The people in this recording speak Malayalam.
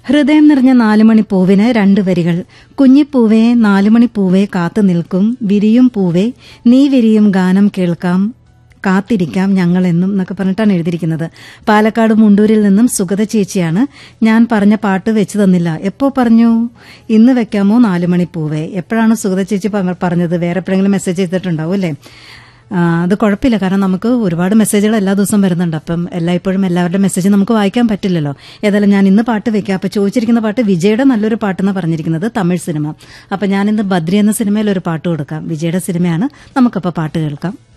ഹൃദയം നിറഞ്ഞ നാലുമണി പൂവിന് രണ്ട് വരികൾ കുഞ്ഞിപ്പൂവേ നാലുമണി പൂവേ കാത്തു നിൽക്കും വിരിയും പൂവേ നീ വിരിയും ഗാനം കേൾക്കാം കാത്തിരിക്കാം ഞങ്ങളെന്നും എന്നൊക്കെ പറഞ്ഞിട്ടാണ് എഴുതിയിരിക്കുന്നത് പാലക്കാട് മുണ്ടൂരിൽ നിന്നും സുഗത ചേച്ചിയാണ് ഞാൻ പറഞ്ഞ പാട്ട് വെച്ച് തന്നില്ല എപ്പോ പറഞ്ഞു ഇന്ന് വെക്കാമോ നാലുമണി പൂവേ എപ്പോഴാണ് സുഗത ചേച്ചി പ- പറഞ്ഞത് വേറെ എപ്പോഴെങ്കിലും മെസ്സേജ് ചെയ്തിട്ടുണ്ടാവും അല്ലേ ആ, അത് കുഴപ്പമില്ല കാരണം നമുക്ക് ഒരുപാട് മെസ്സേജുകൾ എല്ലാ ദിവസവും വരുന്നുണ്ട് അപ്പം എല്ലായ്പ്പോഴും എല്ലാവരുടെ മെസ്സേജ് നമുക്ക് വായിക്കാൻ പറ്റില്ലല്ലോ ഏതായാലും ഞാൻ ഇന്ന് പാട്ട് വെക്കാം അപ്പൊ ചോദിച്ചിരിക്കുന്ന പാട്ട് വിജയുടെ നല്ലൊരു പാട്ടെന്ന് പറഞ്ഞിരിക്കുന്നത് തമിഴ് സിനിമ അപ്പൊ ഞാൻ ഇന്ന് ബദ്രി എന്ന സിനിമയിൽ ഒരു പാട്ട് കൊടുക്കാം വിജയുടെ സിനിമയാണ് നമുക്കപ്പോൾ പാട്ട് കേൾക്കാം